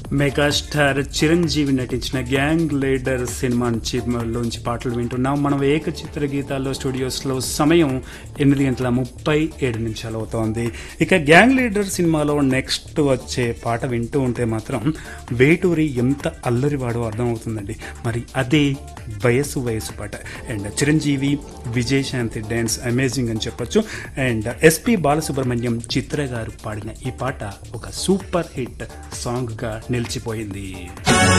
megastar Chiranjeevi నటించిన gang leader cinema నుంచి లోంచి పాటలు వింటున్నాం మనం ఏక చిత్ర గీతాల్లో స్టూడియోస్లో సమయం ఎనిమిది గంటల ముప్పై ఏడు నిమిషాలు అవుతోంది ఇక గ్యాంగ్ లీడర్ సినిమాలో నెక్స్ట్ వచ్చే పాట వింటూ ఉంటే మాత్రం వేటూరి ఎంత అల్లరివాడో అర్థమవుతుందండి మరి అదే వయసు వయసు పాట and Chiranjeevi Vijayashanti dance amazing అని చెప్పొచ్చు అండ్ ఎస్పి బాలసుబ్రహ్మణ్యం చిత్ర గారు పాడిన ఈ పాట ఒక సూపర్ హిట్ సాంగ్ గా నిలిచిపోయింది